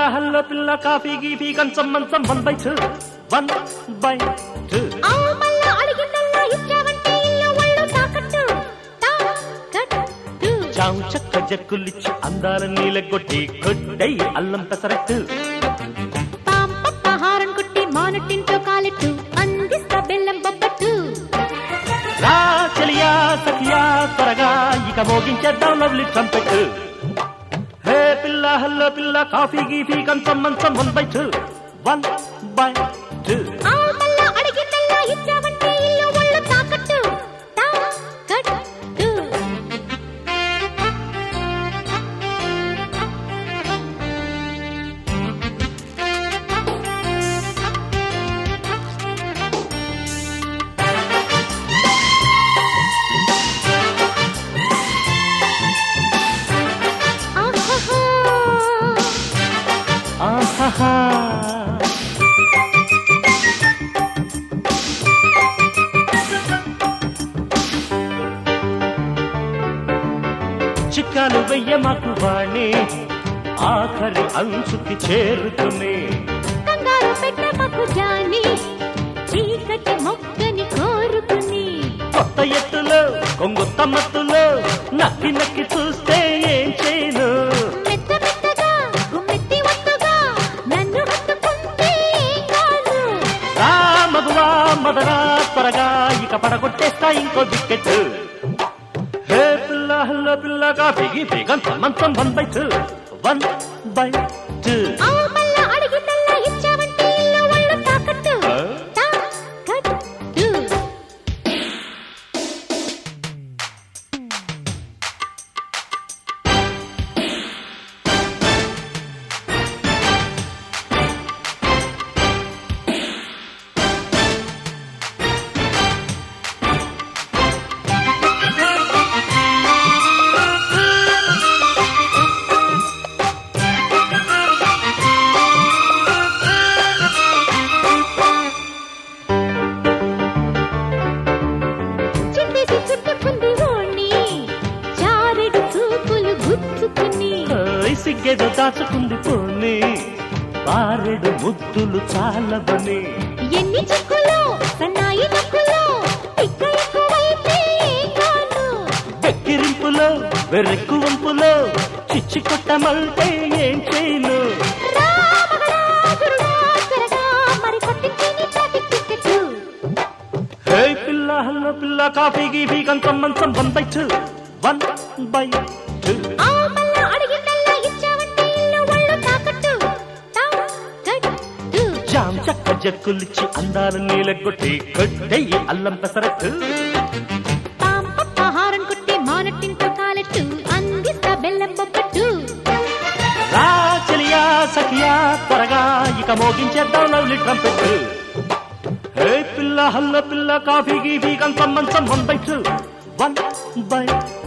hello పిల్ల coffee గీఫీ కంచం మంచం one by two one by two ఆ మళ్ళా అడిగిందల్లా ఇచ్చావంటే ఇల్లు ఒళ్ళు తాకట్టు తాకట్టు చావు చక్క జక్కులిచ్చి అందాల నీలగొట్టి కొట్టై అల్లం పెసరట్టు పాం పప్పాహారం కుట్టి మానటింటో కాలెట్టు అందిస్తా బెల్లం బొబ్బట్టు రా చెలియా సఖియా త్వరగా ఇక మోగించేద్దాం లవ్లీ ట్రంపెట్ హే పిల్ల హల్లో పిల్ల కాఫీ గీఫీ కంచం మంచం one by two one by two ఆ మళ్ళా అడిగిందల్లా ఇచ్చావంటే ఇల్లు ఒళ్ళు తాకట్టు తాకట్టు ఆహాహా ఆహాహా చిక్కాలు వెయ్య మాకు వాణి ఆఖరి అంచుకి చేరుకుని కంగారు పెట్ట మాకు జాని చీకటి మొక్కని కోరుకుని కొత్త ఎత్తులో కొంగొత్త మత్తులో నక్కి నక్కి చూస్తే ఏం చేయను మెత్త మెత్తగా గుమ్మెత్తి ఒత్తుగా నన్ను హత్తుకుంటే ఏం కాదు రా మగువా మదరా త్వరగా ఇక పడగొట్టేస్తా ఇంకో వికెట్ హే పిల్ల హల్ల పిల్ల కాఫీ గీఫీ గంత మంచం one by two one by two ఆ మళ్ళా అడిగిందల్లా ఇచ్చావంటే ఇల్లు ఒళ్ళు తాకట్టు తాకట్టు చిందేసి చుట్టుకుంది ఓణి చారెడు చూపులు గుచ్చుకుని ఓయ్ సిగ్గేదో దాచుకుంది పోనీ బారెడు ముద్దులు చాలబని ఎన్ని చిక్కులో సన్నాయి నొక్కులో పిక్క ఎక్కువైతే ఏం కాదు వెక్కిరింపులో వెర్రెక్కు వంపులో చిచ్చి కొట్టమంటే ఏం చేయను రామగడా త్వరగా మరి కొట్టించి నీ ట్రాఫిక్ టికెట్ హే పిల్ల హల్ల పిల్ల కాఫీ గీఫీ కంచం మంచం one by two one by two ఆ మళ్ళా అడిగిందల్లా ఇచ్చావంటే ఇల్లు ఒళ్ళు తాకట్టు తాకట్టు జామ్ చక్క జక్కులిచ్చి అందాల నీలగొట్టి కొట్టెయ్యి అల్లం పెసరట్టు పాం పప్పాహారం కుట్టి మానట్టింటో కాలెట్టు అందిస్తా బెల్లం బొబ్బట్టు రా చెలియా సఖియా త్వరగా ఇక మోగించేద్దాం లవ్లీ ట్రంపెట్ హే పిల్ల హల్ల పిల్ల కాఫీ గీఫీ కంచం మంచం one by two one by